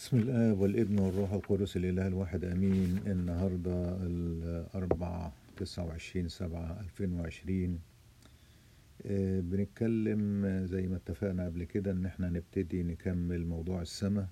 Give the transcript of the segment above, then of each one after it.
بسم الآب والابن والروح القدس الإله الواحد آمين النهاردة الأربعة تسعة وعشرين سبعة ألفين وعشرين بنتكلم آه، زي ما اتفقنا قبل كده إن احنا نبتدي نكمل موضوع السماء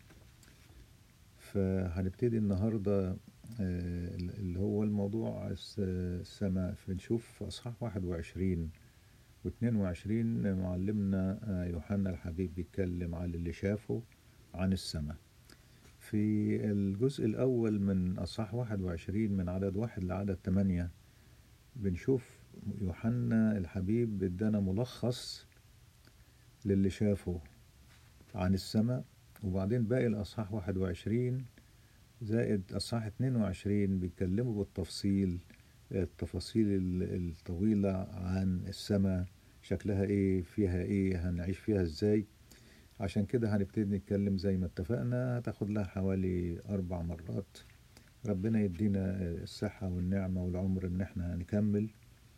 فهنبتدي النهاردة آه، اللي هو الموضوع الس- السماء بنشوف في أصحاح واحد وعشرين واتنين وعشرين معلمنا آه، يوحنا الحبيب بيتكلم على اللي شافه عن السماء في الجزء الأول من أصحاح 21 من عدد واحد لعدد تمانية بنشوف يوحنا الحبيب ادانا ملخص للي شافه عن السماء وبعدين باقي الأصحاح 21 زائد أصحاح 22 بيتكلموا بالتفصيل التفاصيل ال- الطويلة عن السماء شكلها ايه فيها ايه هنعيش فيها ازاي عشان كده هنبتدي نتكلم زي ما اتفقنا هتاخد لها حوالي أربع مرات ربنا يدينا الصحة والنعمة والعمر إن احنا نكمل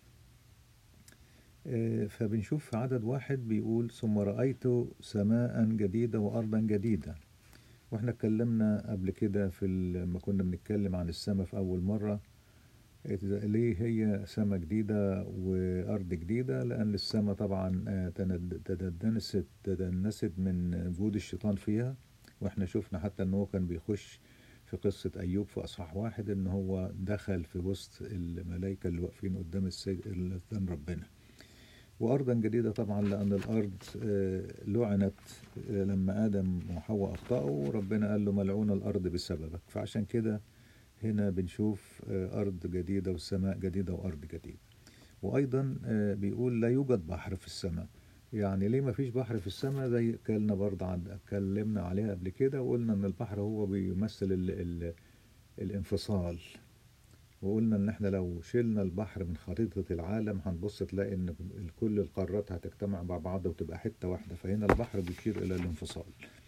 آه، فبنشوف في عدد واحد بيقول ثم رأيت سماء جديدة وأرضا جديدة واحنا اتكلمنا قبل كده في ال- لما كنا بنتكلم عن السماء في أول مرة إذا- ليه هي سماء جديدة وأرض جديدة لأن السماء طبعا آه، تند- تدنست تدنست من وجود الشيطان فيها واحنا شفنا حتى ان هو كان بيخش في قصة أيوب في أصحاح واحد إن هو دخل في وسط الملائكة اللي واقفين قدام السيد قدام ربنا وأرضا جديدة طبعا لأن الأرض آه، لعنت آه، لما آدم وحواء أخطأوا ربنا قال له ملعون الأرض بسببك فعشان كده هنا بنشوف آه، أرض جديدة وسماء جديدة وأرض جديدة وأيضا آه، بيقول لا يوجد بحر في السماء يعني ليه ما فيش بحر في السماء زي اتكلمنا برضه عن اتكلمنا عليها قبل كده وقلنا ان البحر هو بيمثل ال ال الانفصال وقلنا ان احنا لو شلنا البحر من خريطة العالم هنبص تلاقي ان كل القارات هتجتمع مع بعض وتبقى حتة واحدة فهنا البحر بيشير الى الانفصال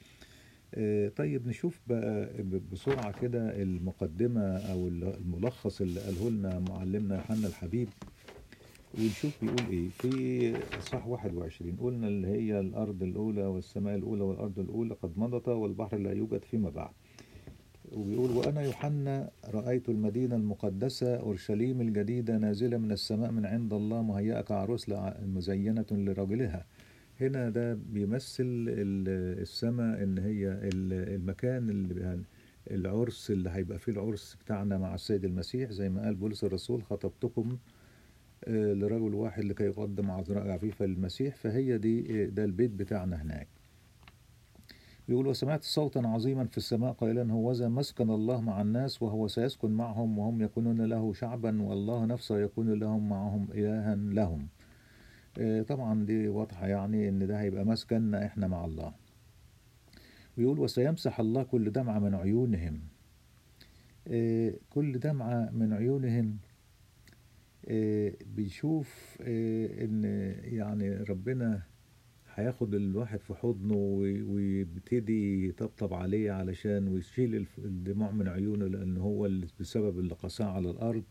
آه، طيب نشوف بقى ب- بسرعة كده المقدمة أو الملخص اللي قاله لنا معلمنا يوحنا الحبيب ونشوف بيقول إيه في إصحاح 21 قلنا اللي هي الأرض الأولى والسماء الأولى والأرض الأولى قد مضت والبحر لا يوجد فيما بعد وبيقول وأنا يوحنا رأيت المدينة المقدسة أورشليم الجديدة نازلة من السماء من عند الله مهيئة كعروس لع- مزينة لرجلها هنا ده بيمثل ال- السماء ان هي ال- المكان اللي بي- العرس اللي هيبقى فيه العرس بتاعنا مع السيد المسيح زي ما قال بولس الرسول خطبتكم آه، لرجل واحد لكي يقدم عذراء عفيفة للمسيح فهي دي آه، ده البيت بتاعنا هناك بيقول وسمعت صوتا عظيما في السماء قائلا هوذا مسكن الله مع الناس وهو سيسكن معهم وهم يكونون له شعبا والله نفسه يكون لهم معهم إلها لهم آه، طبعا دي واضحة يعني ان ده هيبقى مسكننا احنا مع الله ويقول وسيمسح الله كل دمعة من عيونهم آه، كل دمعة من عيونهم آه، بيشوف آه، ان يعني ربنا هياخد الواحد في حضنه وي- ويبتدي يطبطب عليه علشان ويشيل الف- الدموع من عيونه لان هو اللي بسبب اللي قساه على الارض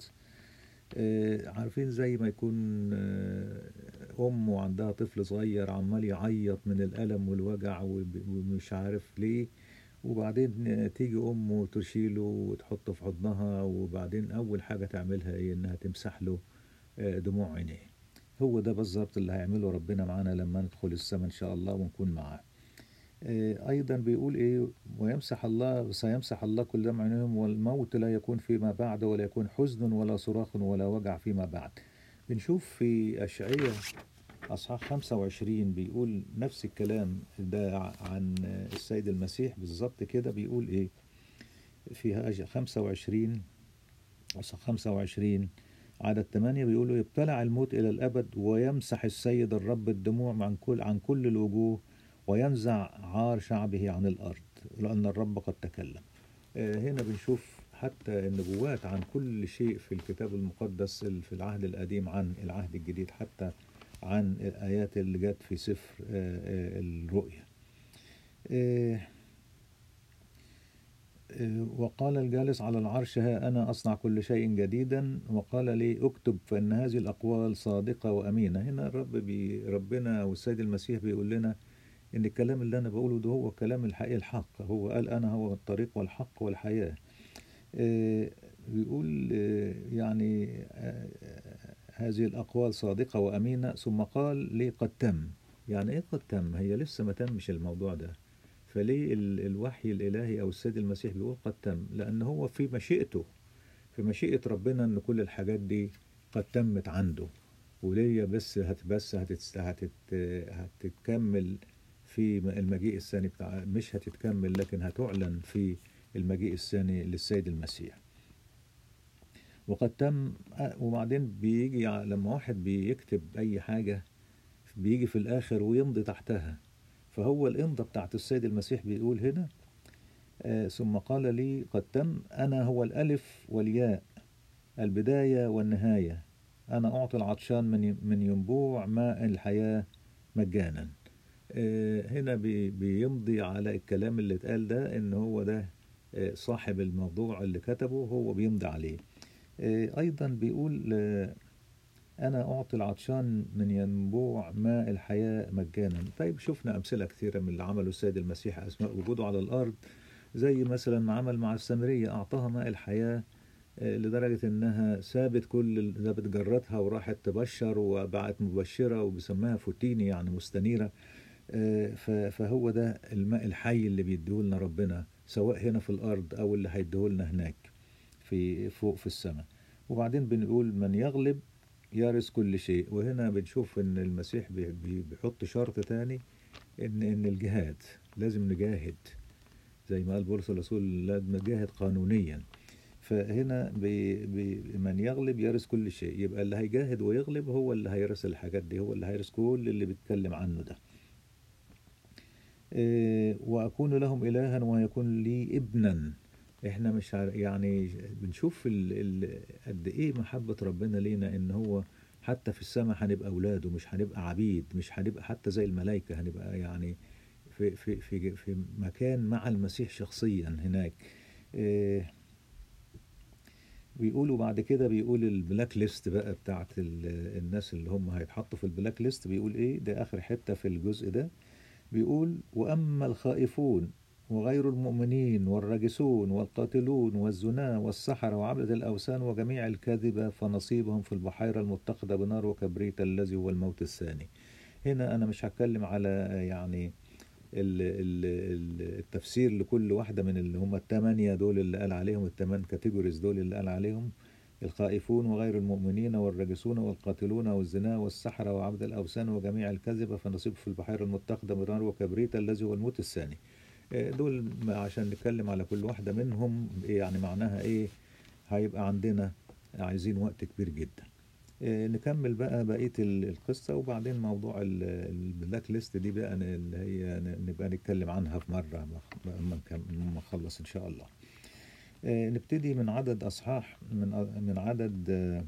آه، عارفين زي ما يكون آه، أم وعندها طفل صغير عمال يعيط من الألم والوجع وب- ومش عارف ليه وبعدين آه، تيجي أمه تشيله وتحطه في حضنها وبعدين أول حاجة تعملها إيه إنها تمسح له آه، دموع عينيه هو ده بالظبط اللي هيعمله ربنا معانا لما ندخل السماء إن شاء الله ونكون معاه آه، أيضا بيقول إيه ويمسح الله سيمسح الله كل دمع عينهم والموت لا يكون فيما بعد ولا يكون حزن ولا صراخ ولا وجع فيما بعد بنشوف في أشعية أصحاح 25 بيقول نفس الكلام ده عن السيد المسيح بالظبط كده بيقول إيه فيها أج- 25 أصحاح 25 عدد 8 بيقولوا يبتلع الموت إلى الأبد ويمسح السيد الرب الدموع عن كل عن كل الوجوه وينزع عار شعبه عن الأرض لأن الرب قد تكلم آه، هنا بنشوف حتى النبوات عن كل شيء في الكتاب المقدس ال- في العهد القديم عن العهد الجديد حتى عن الآيات اللي جت في سفر آه، آه، الرؤيا آه، آه، وقال الجالس على العرش ها أنا أصنع كل شيء جديدا وقال لي اكتب فإن هذه الأقوال صادقة وأمينة هنا الرب بي ربنا والسيد المسيح بيقول لنا ان الكلام اللي انا بقوله ده هو كلام الحقيقي الحق هو قال انا هو الطريق والحق والحياة آه، بيقول آه، يعني آه، هذه الأقوال صادقة وأمينة ثم قال لي قد تم يعني إيه قد تم هي لسه ما تمش الموضوع ده فليه ال- الوحي الإلهي أو السيد المسيح بيقول قد تم لأن هو في مشيئته في مشيئة ربنا أن كل الحاجات دي قد تمت عنده وليا بس هت بس هتت هتت هتتكمل في المجيء الثاني بتاع مش هتتكمل لكن هتعلن في المجيء الثاني للسيد المسيح وقد تم آه، وبعدين بيجي ع- لما واحد بيكتب أي حاجة بيجي في الآخر ويمضي تحتها فهو الإمضة بتاعت السيد المسيح بيقول هنا آه، ثم قال لي قد تم أنا هو الألف والياء البداية والنهاية أنا أعطي العطشان من من ينبوع ماء الحياة مجانا آه، هنا بي- بيمضي على الكلام اللي اتقال ده إن هو ده آه، صاحب الموضوع اللي كتبه هو بيمضي عليه آه، أيضا بيقول آه، أنا أعطي العطشان من ينبوع ماء الحياة مجانا طيب شفنا أمثلة كثيرة من اللي عمله السيد المسيح أثناء وجوده على الأرض زي مثلا ما عمل مع السامرية أعطاها ماء الحياة آه، لدرجة إنها سابت كل ال- سابت جرتها وراحت تبشر وبقت مبشرة وبيسميها فوتيني يعني مستنيرة آه، ف- فهو ده الماء الحي اللي بيديهولنا ربنا سواء هنا في الأرض أو اللي هيديهولنا هناك في فوق في السماء وبعدين بنقول من يغلب يرث كل شيء وهنا بنشوف ان المسيح بي- بي- بيحط شرط تاني ان ان الجهاد لازم نجاهد زي ما قال بولس الرسول لازم نجاهد قانونيا فهنا بي بي من يغلب يرث كل شيء يبقى اللي هيجاهد ويغلب هو اللي هيرث الحاجات دي هو اللي هيرث كل اللي بيتكلم عنه ده إيه، وأكون لهم إلها ويكون لي ابنا احنا مش عار- يعني بنشوف ال ال قد ايه محبة ربنا لينا ان هو حتى في السماء هنبقى اولاده مش هنبقى عبيد مش هنبقى حتى زي الملائكة هنبقى يعني في في في في مكان مع المسيح شخصيا هناك إيه، بيقولوا بعد كده بيقول البلاك ليست بقى بتاعت ال- الناس اللي هم هيتحطوا في البلاك ليست بيقول ايه ده اخر حتة في الجزء ده بيقول وأما الخائفون وغير المؤمنين والراجسون والقاتلون والزنا والسحرة وعبدة الأوثان وجميع الكاذبة فنصيبهم في البحيرة المتقدة بنار وكبريت الذي هو الموت الثاني هنا أنا مش هتكلم على يعني ال- ال- ال- التفسير لكل واحدة من اللي هم الثمانية دول اللي قال عليهم الثمان كاتيجوريز دول اللي قال عليهم الخائفون وغير المؤمنين والراجسون والقاتلون والزنا والسحرة وعبد الأوثان وجميع الكذبة فنصيب في البحيرة المتخذة بنار وكبريت الذي هو الموت الثاني آه، دول ما- عشان نتكلم على كل واحدة منهم إيه يعني معناها ايه هيبقى عندنا عايزين وقت كبير جدا آه، نكمل بقى بقية ال- القصة وبعدين موضوع ال- البلاك ليست دي بقى ن- اللي هي ن- نبقى نتكلم عنها في مرة لما نكم- لما نخلص إن شاء الله آه، نبتدي من عدد أصحاح من من عدد آه،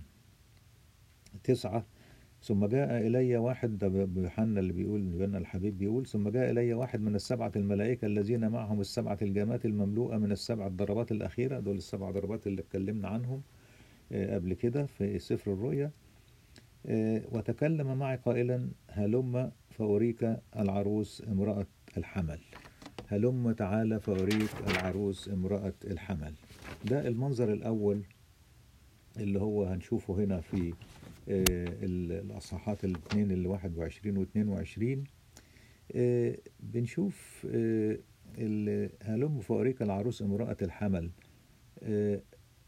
تسعة ثم جاء إلي واحد ده بيوحنا اللي بيقول بيوحنا الحبيب بيقول ثم جاء إلي واحد من السبعة الملائكة الذين معهم السبعة الجامات المملوءة من السبع الضربات الأخيرة دول السبع ضربات اللي اتكلمنا عنهم آه، قبل كده في سفر الرؤيا آه، وتكلم معي قائلا هلم فأريك العروس امرأة الحمل هلم تعالى فأريك العروس امرأة الحمل ده المنظر الأول اللي هو هنشوفه هنا في آه، ال- الأصحاحات الاثنين اللي 21 و 22 آه، بنشوف آه، ال- هلم فأريك العروس امرأة الحمل آه،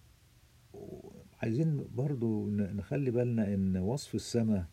عايزين برضو ن- نخلي بالنا ان وصف السماء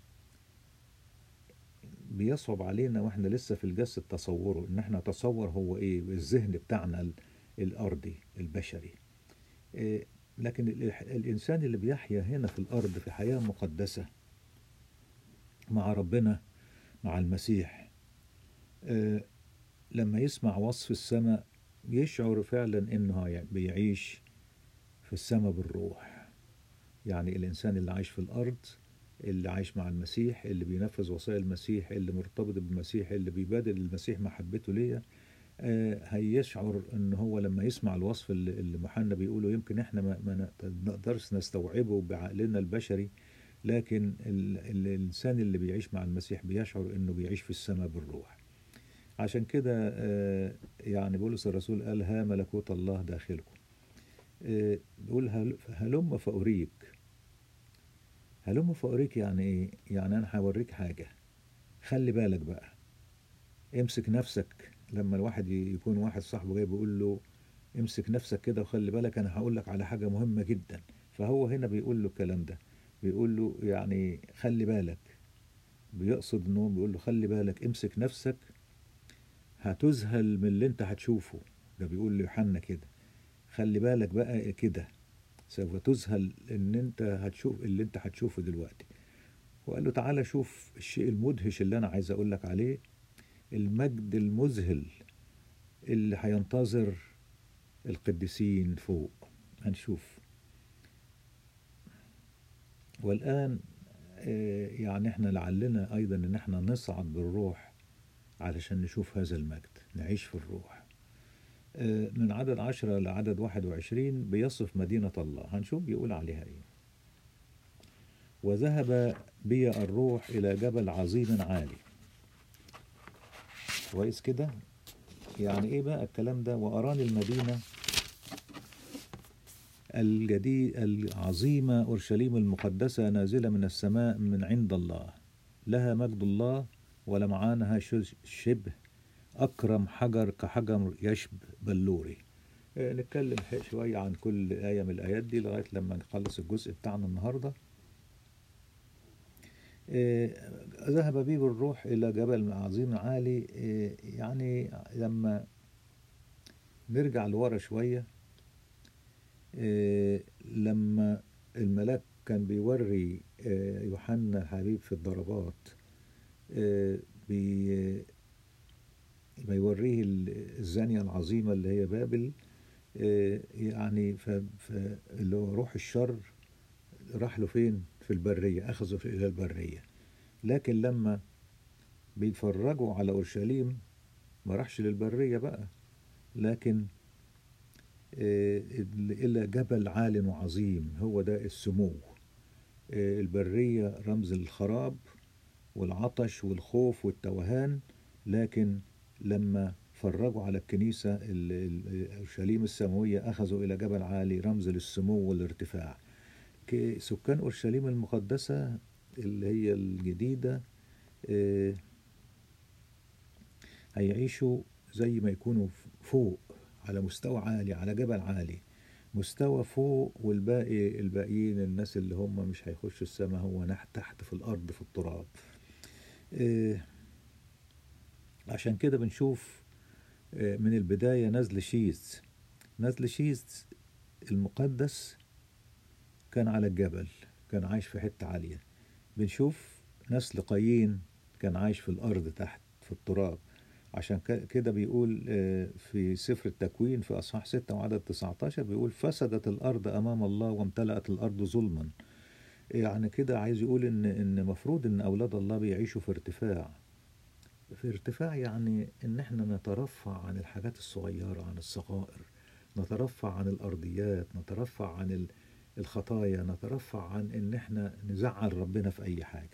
بيصعب علينا واحنا لسه في الجسد تصوره ان احنا نتصور هو ايه الذهن بتاعنا ال- الارضي البشري إيه، لكن ال- الانسان اللي بيحيا هنا في الارض في حياة مقدسة مع ربنا مع المسيح آه، لما يسمع وصف السماء يشعر فعلا انه هي- بيعيش في السماء بالروح يعني الإنسان اللي عايش في الأرض اللي عايش مع المسيح اللي بينفذ وصايا المسيح اللي مرتبط بالمسيح اللي بيبادل المسيح محبته ليا آه، هيشعر ان هو لما يسمع الوصف اللي اللي محنا بيقوله يمكن احنا ما ما نقدرش نستوعبه بعقلنا البشري لكن ال- ال- الانسان اللي بيعيش مع المسيح بيشعر انه بيعيش في السماء بالروح عشان كده آه، يعني بولس الرسول قال ها ملكوت الله داخلكم آه، بيقول هل- هلم فأريك هلم فأريك يعني ايه يعني انا هوريك حاجة خلي بالك بقى امسك نفسك لما الواحد ي- يكون واحد صاحبه جاي بيقول له امسك نفسك كده وخلي بالك انا هقول لك على حاجة مهمة جدا فهو هنا بيقول له الكلام ده بيقول له يعني خلي بالك بيقصد انه بيقول له خلي بالك امسك نفسك هتذهل من اللي انت هتشوفه ده بيقول ليوحنا كده خلي بالك بقى كده سوف تذهل ان انت هتشوف اللي انت هتشوفه دلوقتي وقال له تعالى شوف الشيء المدهش اللي انا عايز اقول لك عليه المجد المذهل اللي هينتظر القديسين فوق هنشوف والآن آه، يعني احنا لعلنا أيضا إن احنا نصعد بالروح علشان نشوف هذا المجد نعيش في الروح آه، من عدد عشرة لعدد واحد وعشرين بيصف مدينة الله هنشوف بيقول عليها ايه وذهب بي الروح إلى جبل عظيم عالي كويس كده يعني ايه بقى الكلام ده وأراني المدينة الجديد العظيمة أورشليم المقدسة نازلة من السماء من عند الله لها مجد الله ولمعانها ش- شبه أكرم حجر كحجر يشب بلوري آه، نتكلم ح- شوية عن كل آية من الآيات دي لغاية لما نخلص الجزء بتاعنا النهاردة آه، ذهب بي بالروح إلى جبل عظيم عالي آه، يعني لما نرجع لورا شوية آه، لما الملاك كان بيوري آه، يوحنا الحبيب في الضربات آه، بي بيوريه ال- الزانية العظيمة اللي هي بابل آه، يعني ف- ف- اللي هو روح الشر راح له فين في البرية أخذه في- إلى البرية لكن لما بيتفرجوا على أورشليم ما راحش للبرية بقى لكن آه، إلى جبل عال وعظيم هو ده السمو آه، البرية رمز الخراب والعطش والخوف والتوهان لكن لما فرجوا على الكنيسة ال- ال- أورشليم السماوية أخذوا إلى جبل عالي رمز للسمو والارتفاع ك- سكان أورشليم المقدسة اللي هي الجديدة آه، هيعيشوا زي ما يكونوا فوق على مستوى عالي على جبل عالي مستوى فوق والباقي الباقيين الناس اللي هم مش هيخشوا السماء هو نحت تحت في الأرض في التراب آه، عشان كده بنشوف آه، من البداية نزل شيز نزل شيز المقدس كان على الجبل كان عايش في حتة عالية بنشوف نسل قايين كان عايش في الأرض تحت في التراب عشان ك- كده بيقول آه، في سفر التكوين في أصحاح 6 وعدد 19 بيقول فسدت الأرض أمام الله وامتلأت الأرض ظلما يعني كده عايز يقول إن إن مفروض إن أولاد الله بيعيشوا في ارتفاع في ارتفاع يعني إن إحنا نترفع عن الحاجات الصغيرة عن الصغائر نترفع عن الأرضيات نترفع عن ال- الخطايا نترفع عن إن إحنا نزعل ربنا في أي حاجة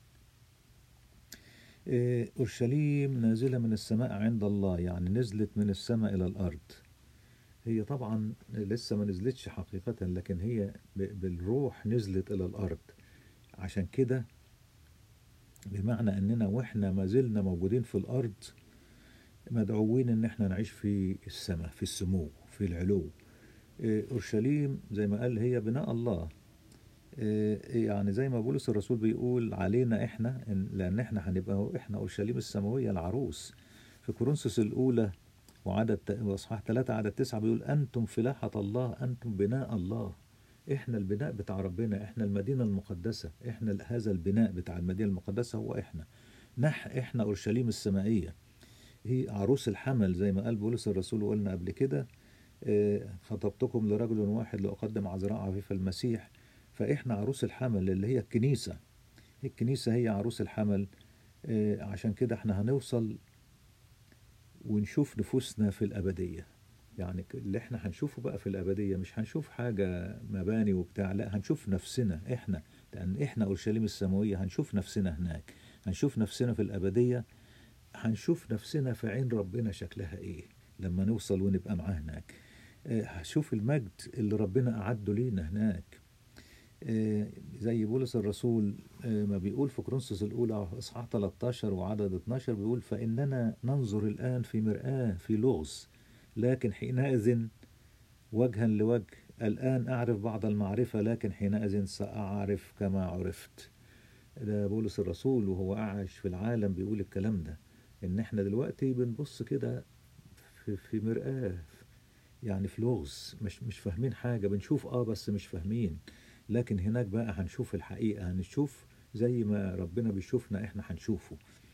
إيه، أورشليم نازلة من السماء عند الله يعني نزلت من السماء إلى الأرض هي طبعا لسه ما نزلتش حقيقة لكن هي ب- بالروح نزلت إلى الأرض عشان كده بمعنى أننا وإحنا ما زلنا موجودين في الأرض مدعوين ان احنا نعيش في السماء في السمو في العلو إيه، اورشليم زي ما قال هي بناء الله إيه، يعني زي ما بولس الرسول بيقول علينا احنا إن- لان احنا هنبقى احنا اورشليم السماويه العروس في كورنثوس الاولى وعدد ت- واصحاح 3 عدد 9 بيقول انتم فلاحه الله انتم بناء الله احنا البناء بتاع ربنا احنا المدينه المقدسه احنا ال- هذا البناء بتاع المدينه المقدسه هو احنا نح احنا اورشليم السمائيه هي عروس الحمل زي ما قال بولس الرسول وقلنا قبل كده آه، خطبتكم لرجل واحد لأقدم عذراء عفيف المسيح فإحنا عروس الحمل اللي هي الكنيسة الكنيسة هي عروس الحمل آه، عشان كده احنا هنوصل ونشوف نفوسنا في الأبدية يعني ك- اللي احنا هنشوفه بقى في الأبدية مش هنشوف حاجة مباني وبتاع لا هنشوف نفسنا احنا لأن احنا أورشليم السماوية هنشوف نفسنا هناك هنشوف نفسنا في الأبدية هنشوف نفسنا في عين ربنا شكلها ايه لما نوصل ونبقى معاه هناك آه، هشوف المجد اللي ربنا أعده لينا هناك آه، زي بولس الرسول آه، ما بيقول في كورنثوس الأولى إصحاح 13 وعدد 12 بيقول فإننا ننظر الآن في مرآة في لغز لكن حينئذ وجها لوجه الآن أعرف بعض المعرفة لكن حينئذ سأعرف كما عرفت ده بولس الرسول وهو عايش في العالم بيقول الكلام ده إن إحنا دلوقتي بنبص كده في, في مرآة يعني في لغز مش مش فاهمين حاجة بنشوف اه بس مش فاهمين لكن هناك بقى هنشوف الحقيقة هنشوف زي ما ربنا بيشوفنا احنا هنشوفه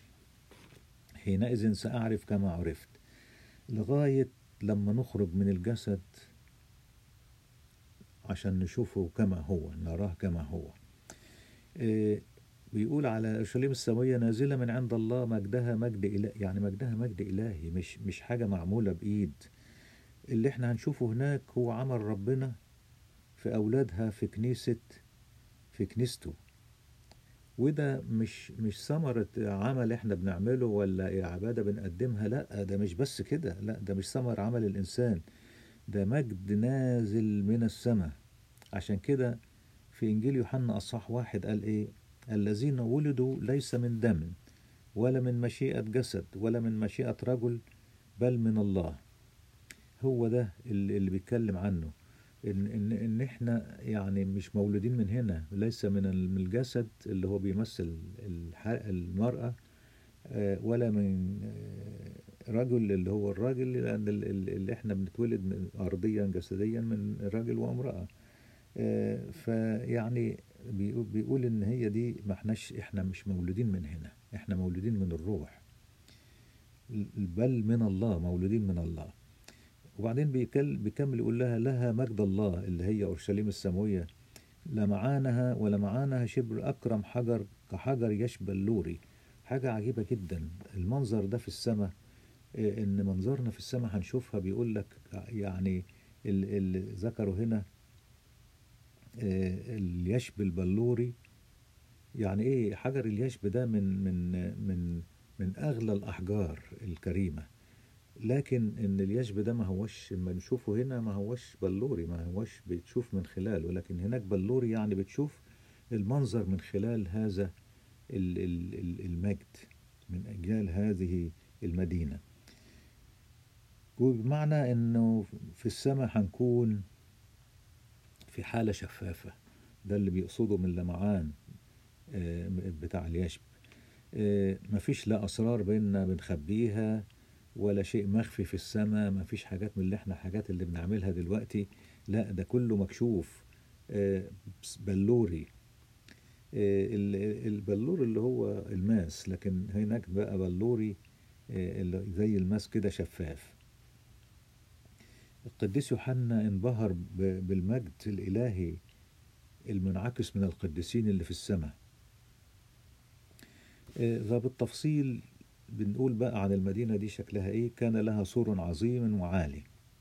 حينئذ سأعرف كما عرفت لغاية لما نخرج من الجسد عشان نشوفه كما هو نراه كما هو إيه بيقول على اورشليم السماويه نازله من عند الله مجدها مجد إله يعني مجدها مجد الهي مش مش حاجه معموله بايد اللي احنا هنشوفه هناك هو عمل ربنا في اولادها في كنيسه في كنيسته وده مش مش ثمرة عمل احنا بنعمله ولا عبادة بنقدمها لا ده مش بس كده لا ده مش ثمر عمل الإنسان ده مجد نازل من السماء عشان كده في إنجيل يوحنا أصح واحد قال إيه الذين ولدوا ليس من دم ولا من مشيئة جسد ولا من مشيئة رجل بل من الله هو ده اللي اللي بيتكلم عنه إن, إن, إن إحنا يعني مش مولودين من هنا ليس من ال- من الجسد اللي هو بيمثل الح- المرأة آه، ولا من آه، رجل اللي هو الراجل لأن ال- ال- اللي إحنا بنتولد من أرضيا جسديا من رجل وامرأة آه، فيعني بيقول, بيقول إن هي دي ما إحناش إحنا مش مولودين من هنا إحنا مولودين من الروح بل من الله مولودين من الله وبعدين بيكل بيكمل يقول لها لها مجد الله اللي هي أورشليم السماوية لمعانها ولمعانها شبر أكرم حجر كحجر يشبه اللوري حاجة عجيبة جدا المنظر ده في السماء إيه، إن منظرنا في السماء هنشوفها بيقول لك يعني اللي ذكروا هنا إيه، اليشب البلوري يعني ايه حجر اليشب ده من من من من اغلى الاحجار الكريمه لكن ان اليشب ده ما هوش لما نشوفه هنا ما هوش بلوري ما هوش بتشوف من خلاله لكن هناك بلوري يعني بتشوف المنظر من خلال هذا ال- ال- ال- المجد من اجيال هذه المدينه وبمعنى انه في السماء هنكون في حاله شفافه ده اللي بيقصده من لمعان آه، بتاع اليشب آه، مفيش لا اسرار بيننا بنخبيها ولا شيء مخفي في السماء مفيش حاجات من اللي احنا حاجات اللي بنعملها دلوقتي لا ده كله مكشوف آه، بس بلوري آه، ال- البلور اللي هو الماس لكن هناك بقى بلوري آه، اللي زي الماس كده شفاف القديس يوحنا انبهر ب- بالمجد الإلهي المنعكس من القديسين اللي في السماء آه، فبالتفصيل بنقول بقى عن المدينة دي شكلها ايه كان لها سور عظيم وعالي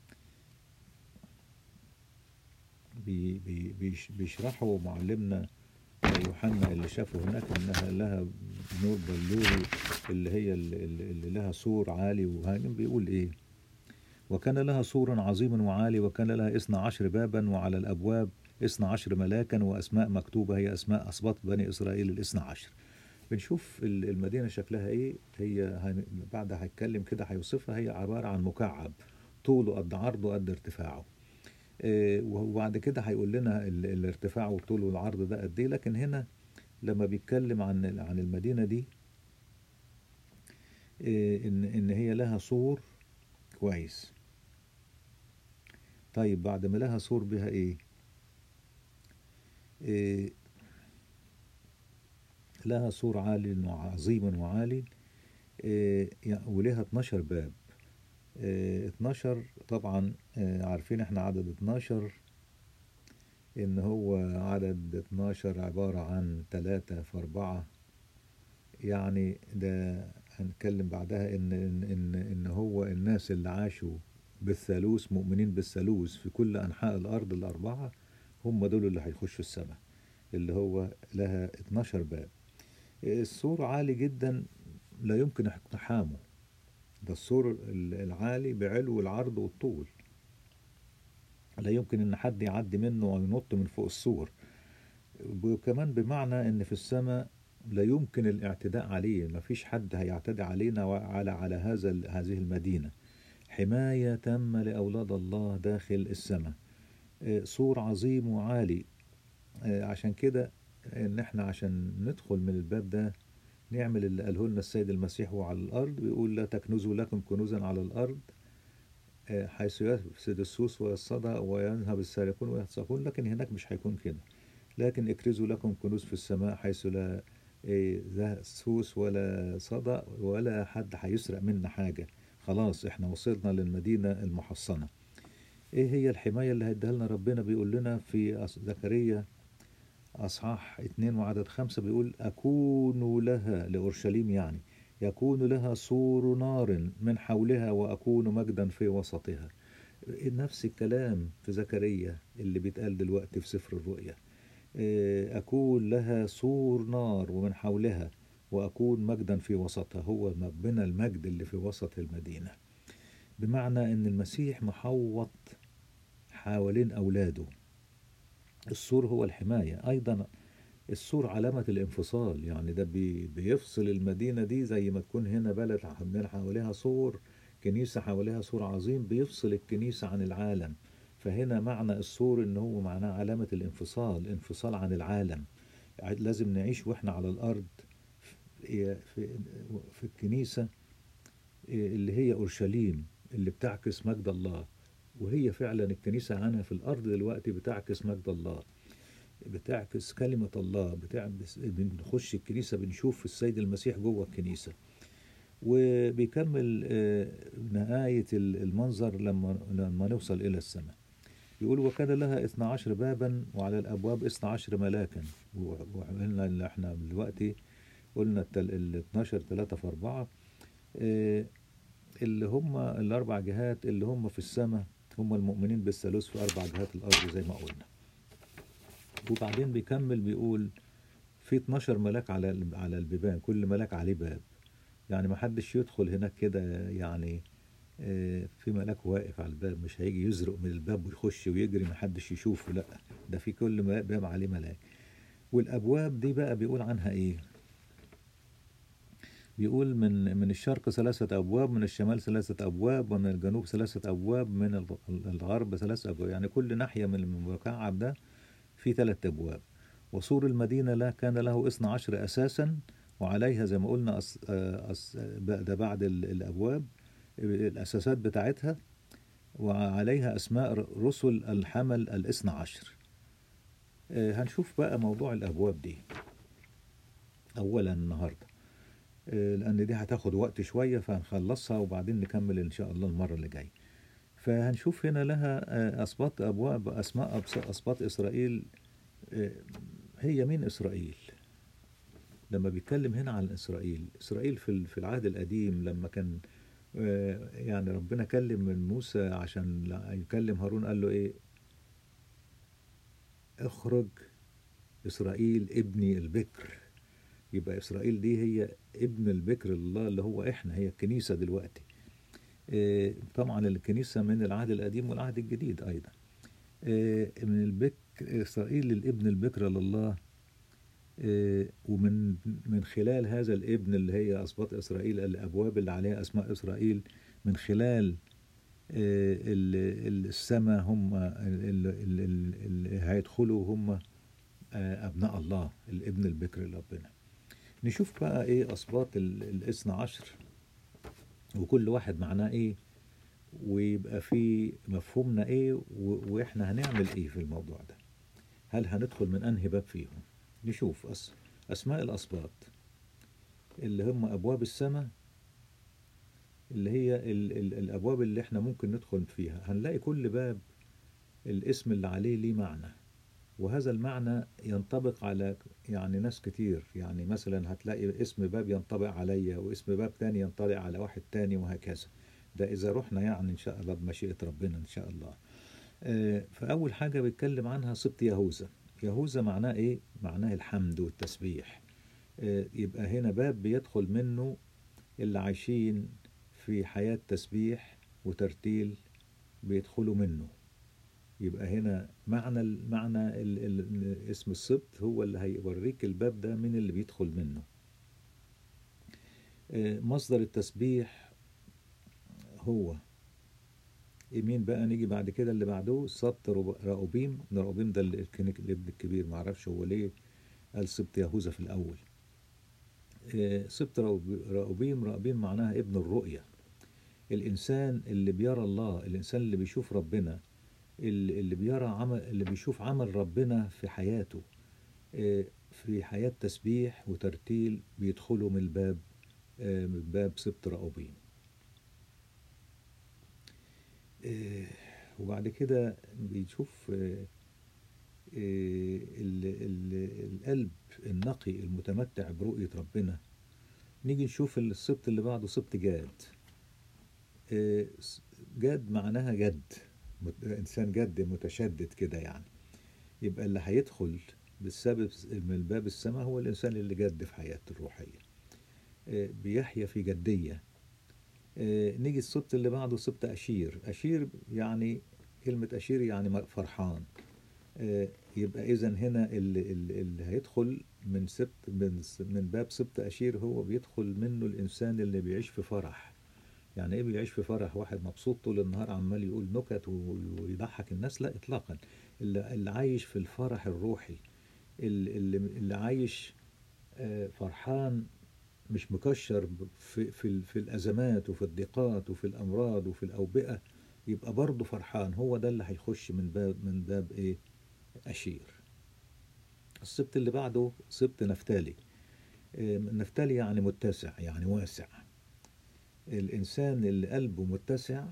بي بي بيش بيشرحوا معلمنا يوحنا اللي شافه هناك انها لها نور بلوري اللي هي اللي, اللي لها سور عالي وهاجم بيقول ايه وكان لها سور عظيم وعالي وكان لها اثنا عشر بابا وعلى الابواب اثنا عشر ملاكا واسماء مكتوبة هي اسماء اسباط بني اسرائيل الاثنى عشر بنشوف ال- المدينة شكلها ايه هي هن- بعد هيتكلم كده هيوصفها هي عبارة عن مكعب طوله قد عرضه قد ارتفاعه آه، وبعد كده هيقول لنا ال- الارتفاع والطول والعرض ده قد ايه لكن هنا لما بيتكلم عن ال- عن المدينة دي آه، ان ان هي لها سور كويس طيب بعد ما لها سور بها ايه آه، لها سور عالي وعظيم وعالي آه، يعني ولها 12 باب آه، 12 طبعا آه، عارفين احنا عدد 12 ان هو عدد 12 عبارة عن 3 في 4 يعني ده هنتكلم بعدها ان ان ان, إن هو الناس اللي عاشوا بالثالوث مؤمنين بالثالوث في كل انحاء الارض الاربعة هم دول اللي هيخشوا السماء اللي هو لها 12 باب السور عالي جدا لا يمكن اقتحامه ده السور العالي بعلو العرض والطول لا يمكن ان حد يعدي منه او ينط من فوق السور وكمان بمعنى ان في السماء لا يمكن الاعتداء عليه ما فيش حد هيعتدي علينا على على هذا هذه المدينة حماية تامة لأولاد الله داخل السماء سور عظيم وعالي عشان كده ان احنا عشان ندخل من الباب ده نعمل اللي قاله لنا السيد المسيح وهو على الارض بيقول لا تكنزوا لكم كنوزا على الارض حيث يفسد السوس ويصدى ويذهب السارقون ويتساقون لكن هناك مش هيكون كده لكن اكرزوا لكم كنوز في السماء حيث لا سوس ولا صدى ولا حد هيسرق منا حاجة خلاص احنا وصلنا للمدينة المحصنة ايه هي الحماية اللي هيديها لنا ربنا بيقول لنا في زكريا أصحاح اتنين وعدد خمسة بيقول أكون لها لأورشليم يعني يكون لها سور نار من حولها وأكون مجدا في وسطها نفس الكلام في زكريا اللي بيتقال دلوقتي في سفر الرؤيا أكون لها سور نار ومن حولها وأكون مجدا في وسطها هو ربنا المجد اللي في وسط المدينة بمعنى أن المسيح محوط حوالين أولاده السور هو الحماية أيضا السور علامة الانفصال يعني ده بي بيفصل المدينة دي زي ما تكون هنا بلد عاملين حواليها سور كنيسة حواليها سور عظيم بيفصل الكنيسة عن العالم فهنا معنى السور ان هو معناه علامة الانفصال انفصال عن العالم لازم نعيش واحنا على الارض في, في, في الكنيسة اللي هي اورشليم اللي بتعكس مجد الله وهي فعلا الكنيسة عنها في الارض دلوقتي بتعكس مجد الله بتعكس كلمة الله بتعكس بنخش الكنيسة بنشوف السيد المسيح جوه الكنيسة وبيكمل نهاية المنظر لما لما نوصل إلى السماء يقول وكان لها 12 بابا وعلى الأبواب 12 ملاكا وقلنا اللي احنا دلوقتي قلنا ال 12 3 في 4 اللي هم الأربع جهات اللي هم في السماء هم المؤمنين بالثالوث في أربع جهات الأرض زي ما قلنا وبعدين بيكمل بيقول في 12 ملاك على على البيبان كل ملاك عليه باب يعني ما حدش يدخل هناك كده يعني في ملاك واقف على الباب مش هيجي يزرق من الباب ويخش ويجري ما حدش يشوفه لا ده في كل باب عليه ملاك والابواب دي بقى بيقول عنها ايه بيقول من من الشرق ثلاثة أبواب من الشمال ثلاثة أبواب ومن الجنوب ثلاثة أبواب من الغرب ثلاثة أبواب يعني كل ناحية من المكعب ده في ثلاث أبواب وسور المدينة لا كان له 12 أساسا وعليها زي ما قلنا أس أس ده بعد الأبواب الأساسات بتاعتها وعليها أسماء رسل الحمل الاثنى عشر هنشوف بقى موضوع الأبواب دي أولا النهاردة لأن دي هتاخد وقت شوية فهنخلصها وبعدين نكمل إن شاء الله المرة اللي جاية فهنشوف هنا لها أسباط أبواب أسماء أسباط إسرائيل هي مين إسرائيل لما بيتكلم هنا عن إسرائيل إسرائيل في في العهد القديم لما كان يعني ربنا كلم من موسى عشان يكلم هارون قال له إيه اخرج إسرائيل ابني البكر يبقى إسرائيل دي هي ابن البكر الله اللي هو إحنا هي الكنيسة دلوقتي طبعا الكنيسة من العهد القديم والعهد الجديد أيضا من البكر إسرائيل الابن البكر لله ومن من خلال هذا الابن اللي هي أسباط إسرائيل الأبواب اللي عليها أسماء إسرائيل من خلال السماء هم اللي هيدخلوا هم أبناء الله الابن البكر لربنا نشوف بقى إيه أسباط الاثنى عشر وكل واحد معناه إيه ويبقى في مفهومنا إيه وإحنا هنعمل إيه في الموضوع ده هل هندخل من أنهي باب فيهم نشوف أس... أسماء الأسباط اللي هم أبواب السماء اللي هي ال... ال... الأبواب اللي احنا ممكن ندخل فيها هنلاقي كل باب الاسم اللي عليه ليه معنى وهذا المعنى ينطبق على يعني ناس كتير يعني مثلا هتلاقي اسم باب ينطبق عليا واسم باب تاني ينطبق على واحد تاني وهكذا ده إذا رحنا يعني إن شاء الله بمشيئة ربنا إن شاء الله فأول حاجة بيتكلم عنها سبط يهوذا يهوذا معناه إيه؟ معناه الحمد والتسبيح يبقى هنا باب بيدخل منه اللي عايشين في حياة تسبيح وترتيل بيدخلوا منه يبقى هنا معنى معنى ال ال اسم السبط هو اللي هيوريك الباب ده من اللي بيدخل منه مصدر التسبيح هو مين بقى نيجي بعد كده اللي بعده سبط راؤوبيم راؤوبيم ده الابن الكبير معرفش هو ليه قال سبط يهوذا في الأول سبط راؤوبيم راؤوبيم معناها ابن الرؤية الإنسان اللي بيرى الله الإنسان اللي بيشوف ربنا اللي بيرى عمل اللي بيشوف عمل ربنا في حياته في حياة تسبيح وترتيل بيدخلوا من الباب من باب سبط راؤوبيم وبعد كده بيشوف القلب النقي المتمتع برؤية ربنا نيجي نشوف السبط اللي بعده سبط جاد جاد معناها جد إنسان جد متشدد كده يعني يبقى اللي هيدخل بالسبب من باب السماء هو الإنسان اللي جد في حياته الروحية بيحيا في جدية نيجي السبط اللي بعده سبط أشير أشير يعني كلمة أشير يعني فرحان يبقى إذا هنا اللي, اللي هيدخل من سبت من, من باب سبت أشير هو بيدخل منه الإنسان اللي بيعيش في فرح يعني إيه بيعيش في فرح واحد مبسوط طول النهار عمال يقول نكت ويضحك الناس لا إطلاقا اللي, اللي عايش في الفرح الروحي اللي, اللي عايش فرحان مش مكشر في, في, في الأزمات وفي الضيقات وفي الأمراض وفي الأوبئة يبقى برضه فرحان هو ده اللي هيخش من باب من باب إيه أشير السبت اللي بعده سبت نفتالي نفتالي يعني متسع يعني واسع الإنسان اللي قلبه متسع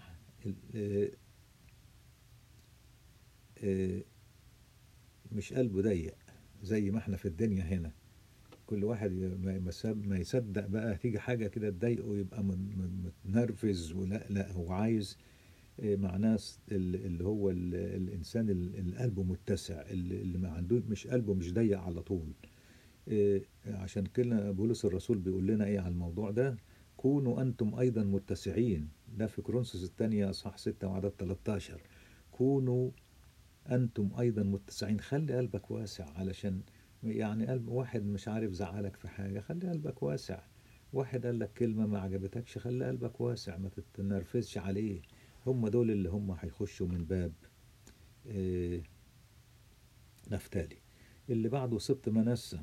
مش قلبه ضيق زي ما احنا في الدنيا هنا كل واحد ما يصدق بقى تيجي حاجة كده تضايقه يبقى متنرفز ولا لا هو عايز معناه اللي هو الانسان اللي قلبه متسع اللي ما عنده مش قلبه مش ضيق على طول عشان كده بولس الرسول بيقول لنا ايه على الموضوع ده كونوا انتم ايضا متسعين ده في كورنثوس الثانيه اصحاح 6 وعدد 13 كونوا انتم ايضا متسعين خلي قلبك واسع علشان يعني قلب واحد مش عارف زعلك في حاجه خلي قلبك واسع واحد قال لك كلمه ما عجبتكش خلي قلبك واسع ما تتنرفزش عليه هم دول اللي هم هيخشوا من باب آه نفتالي اللي بعده سبط منسى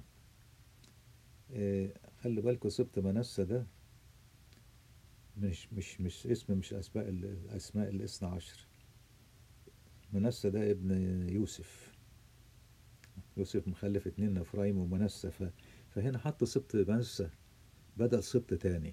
آه خلي بالكم سبط منسى ده مش مش مش اسم مش اسماء الاسماء الاثنى عشر منسى ده ابن يوسف يوسف مخلف اتنين افرايم ومنسى فهنا حط سبط منسى بدل سبط تاني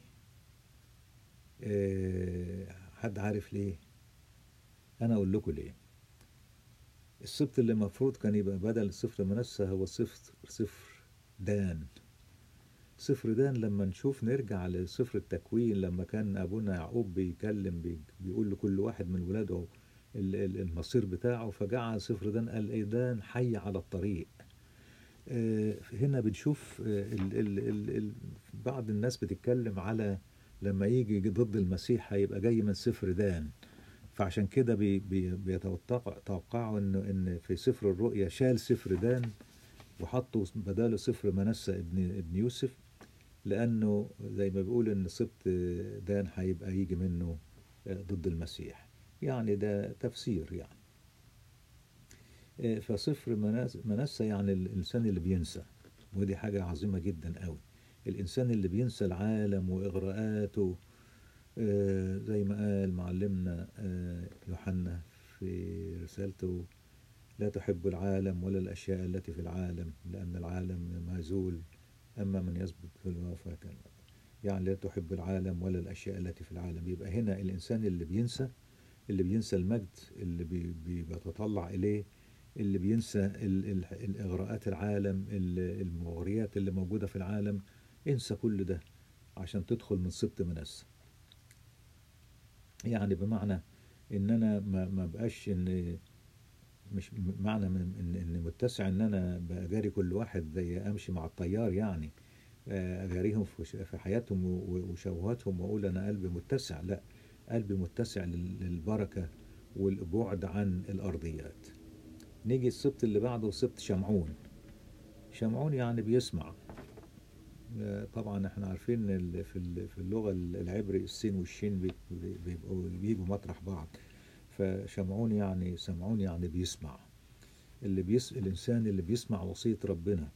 آه حد عارف ليه انا اقول لكم ليه السبط اللي المفروض كان يبقى بدل صفر منسى هو صفر صفر دان صفر دان لما نشوف نرجع لصفر التكوين لما كان ابونا يعقوب بيكلم بي بيقول لكل واحد من ولاده المصير بتاعه فجعل صفر دان قال ايه دان حي على الطريق هنا بنشوف ال ال ال ال بعض الناس بتتكلم على لما يجي ضد المسيح هيبقى جاي من صفر دان فعشان كده بي بي بيتوقعوا انه ان في سفر الرؤيا شال سفر دان وحطوا بداله سفر منسى ابن ابن يوسف لانه زي ما بيقول ان سبط دان هيبقى يجي منه ضد المسيح يعني ده تفسير يعني فصفر منسى يعني الانسان اللي بينسى ودي حاجه عظيمه جدا قوي الانسان اللي بينسى العالم واغراءاته آه زي ما قال معلمنا آه يوحنا في رسالته لا تحب العالم ولا الأشياء التي في العالم لأن العالم مهزول أما من يثبت في الوفاة يعني لا تحب العالم ولا الأشياء التي في العالم يبقى هنا الإنسان اللي بينسى اللي بينسى المجد اللي بي بيتطلع إليه اللي بينسى ال ال الإغراءات العالم المغريات اللي موجودة في العالم انسى كل ده عشان تدخل من سبط منسى يعني بمعنى ان انا ما, ما بقاش ان مش معنى من ان, إن متسع ان انا بجاري كل واحد زي امشي مع الطيار يعني آه، أجاريهم في ش- في حياتهم و- وشهواتهم وأقول أنا قلبي متسع لا قلبي متسع لل- للبركة والبعد عن الأرضيات نيجي السبت اللي بعده سبت شمعون شمعون يعني بيسمع آه، طبعا احنا عارفين ال- في ال- في اللغة العبري السين والشين بي- بي- بيبقوا بيجوا مطرح بعض فشمعون يعني سمعون يعني بيسمع اللي بيس الإنسان اللي بيسمع وصية ربنا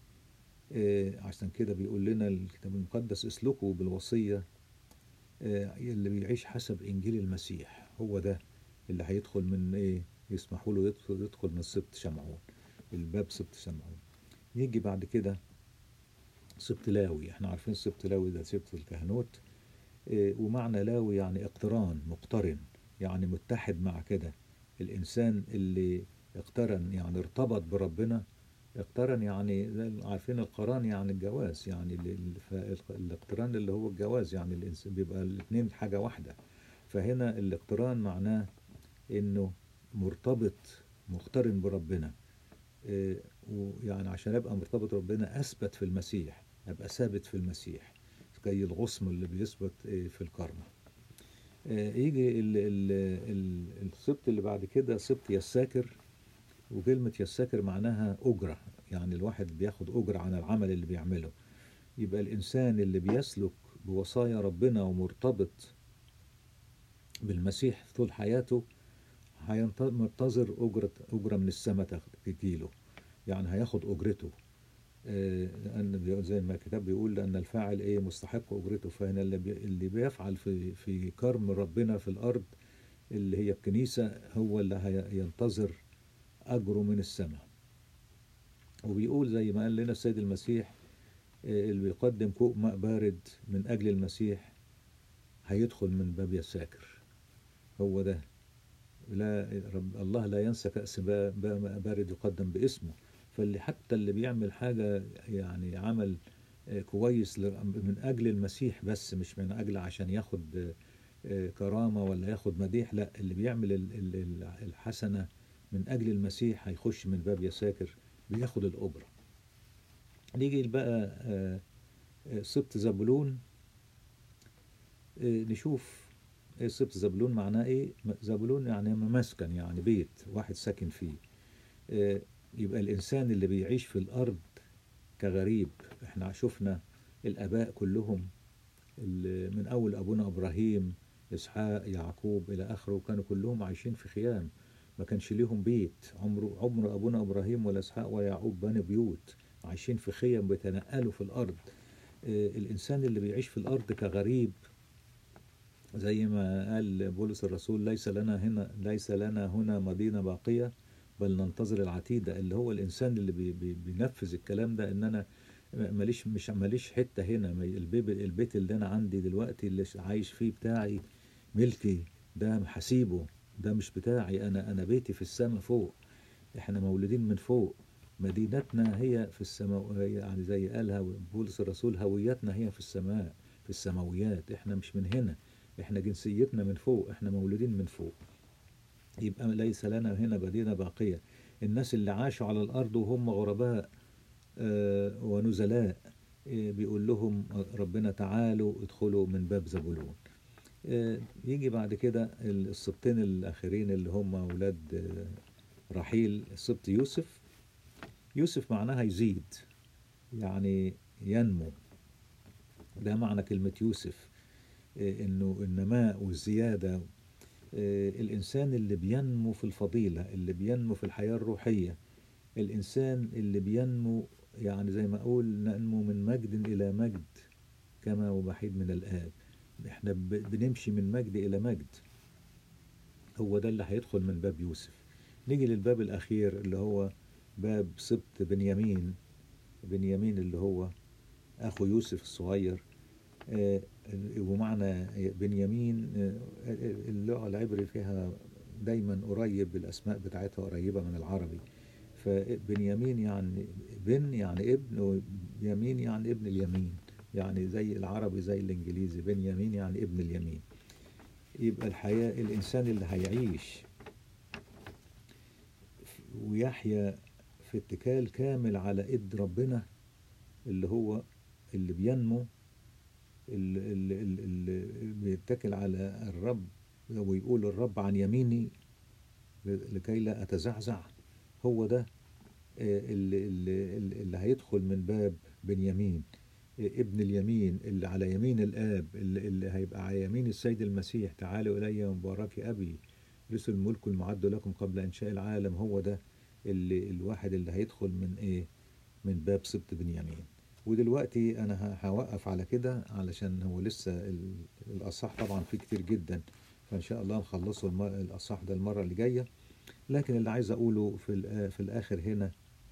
آه، عشان كده بيقول لنا الكتاب المقدس اسلكوا بالوصية آه، اللي بيعيش حسب إنجيل المسيح هو ده اللي هيدخل من إيه يسمحوا له يدخل, يدخل من سبط شمعون الباب سبط شمعون يجي بعد كده سبط لاوي احنا عارفين سبط لاوي ده سبط الكهنوت آه، ومعنى لاوي يعني اقتران مقترن يعني متحد مع كده الإنسان اللي اقترن يعني ارتبط بربنا اقترن يعني زي- عارفين القران يعني الجواز يعني ال- ال- ف- الاقتران اللي هو الجواز يعني الإنسان بيبقى الاثنين حاجة واحدة فهنا الاقتران معناه انه مرتبط مقترن بربنا إيه، ويعني عشان ابقى مرتبط بربنا اثبت في المسيح ابقى ثابت في المسيح زي الغصن اللي بيثبت إيه، في الكرمة آه، يجي ال- ال- ال- السبت اللي بعد كده سبت يساكر وكلمة يساكر معناها أجرة يعني الواحد بياخد أجرة عن العمل اللي بيعمله يبقى الإنسان اللي بيسلك بوصايا ربنا ومرتبط بالمسيح طول حياته هينتظر أجرة أجرة من السماء تجيله يعني هياخد أجرته آه، لأن بي- زي ما الكتاب بيقول لأن الفاعل إيه مستحق أجرته فهنا اللي بي- اللي بيفعل في في كرم ربنا في الأرض اللي هي الكنيسة هو اللي هينتظر أجره من السماء وبيقول زي ما قال لنا السيد المسيح آه، اللي بيقدم كوب ماء بارد من أجل المسيح هيدخل من باب يساكر هو ده لا رب الله لا ينسى كأس با- با- ماء بارد يقدم باسمه فاللي حتى اللي بيعمل حاجة يعني عمل آه، كويس ل- من أجل المسيح بس مش من أجل عشان ياخد آه، آه، كرامة ولا ياخد مديح لا اللي بيعمل ال- ال- ال- الحسنة من أجل المسيح هيخش من باب يساكر بياخد الأجرة نيجي بقى آه، آه، سبط زبولون آه، نشوف إيه سبط زبولون معناه ايه م- زبولون يعني مسكن يعني بيت واحد ساكن فيه آه، يبقى الإنسان اللي بيعيش في الأرض كغريب احنا شفنا الآباء كلهم اللي من أول أبونا إبراهيم إسحاق يعقوب إلى آخره كانوا كلهم عايشين في خيام ما كانش ليهم بيت عمره عمر أبونا إبراهيم ولا إسحاق ولا يعقوب بنوا بيوت عايشين في خيم بيتنقلوا في الأرض آه، الإنسان اللي بيعيش في الأرض كغريب زي ما قال بولس الرسول ليس لنا هنا ليس لنا هنا مدينة باقية بل ننتظر العتيدة اللي هو الإنسان اللي بي بي بينفذ الكلام ده إن أنا ماليش مش ماليش حتة هنا ما- البيت البيت اللي أنا عندي دلوقتي اللي عايش فيه بتاعي ملكي ده هسيبه ده مش بتاعي أنا أنا بيتي في السماء فوق إحنا مولودين من فوق مدينتنا هي في السماء يعني زي قالها بولس الرسول هويتنا هي في السماء في السماويات إحنا مش من هنا إحنا جنسيتنا من فوق إحنا مولودين من فوق يبقى ليس لنا هنا مدينة باقية الناس اللي عاشوا على الأرض وهم غرباء آه، ونزلاء آه، بيقول لهم ربنا تعالوا ادخلوا من باب زبولون آه، يجي بعد كده السبطين الآخرين اللي هم أولاد آه، رحيل سبط يوسف يوسف معناها يزيد يعني ينمو ده معنى كلمة يوسف آه، إنه النماء والزيادة آه، الإنسان اللي بينمو في الفضيلة اللي بينمو في الحياة الروحية الإنسان اللي بينمو يعني زي ما أقول ننمو من مجد إلى مجد كما وبحيد من الآب احنا ب- بنمشي من مجد إلى مجد هو ده اللي هيدخل من باب يوسف نيجي للباب الأخير اللي هو باب سبط بنيامين بنيامين اللي هو أخو يوسف الصغير آه، ومعنى بنيامين آه، اللغة العبري فيها دايما قريب الأسماء بتاعتها قريبة من العربي فبنيامين يعني بن يعني ابن ويمين يعني ابن اليمين يعني زي العربي زي الإنجليزي بنيامين يعني ابن اليمين يبقى الحياة الإنسان اللي هيعيش ويحيا في اتكال كامل على إيد ربنا اللي هو اللي بينمو اللي, اللي, اللي بيتكل على الرب ويقول الرب عن يميني لكي لا أتزعزع هو ده اللي, اللي, اللي هيدخل من باب بنيامين ابن اليمين اللي على يمين الآب اللي, اللي هيبقى على يمين السيد المسيح تعالوا إلي مبارك أبي رسل الملك المعد لكم قبل إنشاء العالم هو ده اللي الواحد اللي هيدخل من إيه من باب سبط بنيامين ودلوقتي أنا هوقف على كده علشان هو لسه الأصح طبعا فيه كتير جدا فإن شاء الله نخلصه الأصح ده المرة اللي جاية لكن اللي عايز أقوله في, في الآخر هنا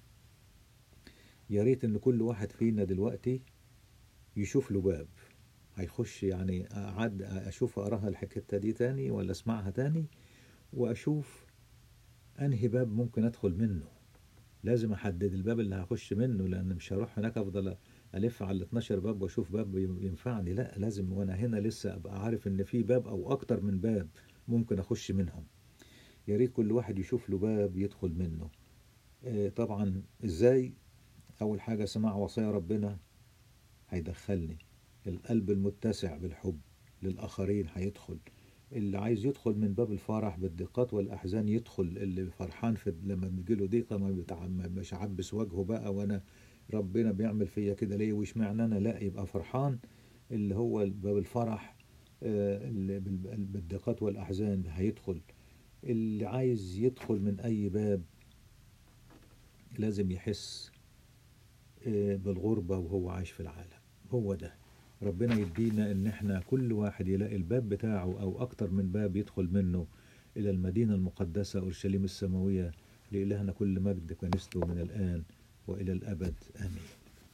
يا ريت إن كل واحد فينا دلوقتي يشوف له باب هيخش يعني أعد أشوف أراها الحكاية دي تاني ولا أسمعها تاني وأشوف أنهي باب ممكن أدخل منه لازم أحدد الباب اللي هخش منه لأن مش هروح هناك أفضل ألف على ال 12 باب وأشوف باب ينفعني لا لازم وأنا هنا لسه أبقى عارف إن في باب أو أكتر من باب ممكن أخش منهم يا ريت كل واحد يشوف له باب يدخل منه آه طبعا إزاي أول حاجة سماع وصايا ربنا هيدخلني القلب المتسع بالحب للآخرين هيدخل اللي عايز يدخل من باب الفرح بالضيقات والأحزان يدخل اللي فرحان في لما بيجيله ضيقة ما بتاع مش عبس وجهه بقى وأنا ربنا بيعمل فيا كده ليه وش معنى أنا لا يبقى فرحان اللي هو باب الفرح اللي بالضيقات والأحزان هيدخل اللي عايز يدخل من أي باب لازم يحس بالغربة وهو عايش في العالم هو ده ربنا يدينا ان احنا كل واحد يلاقي الباب بتاعه او اكتر من باب يدخل منه الى المدينة المقدسة اورشليم السماوية لإلهنا كل مجد كنيسته من الآن وإلى الأبد آمين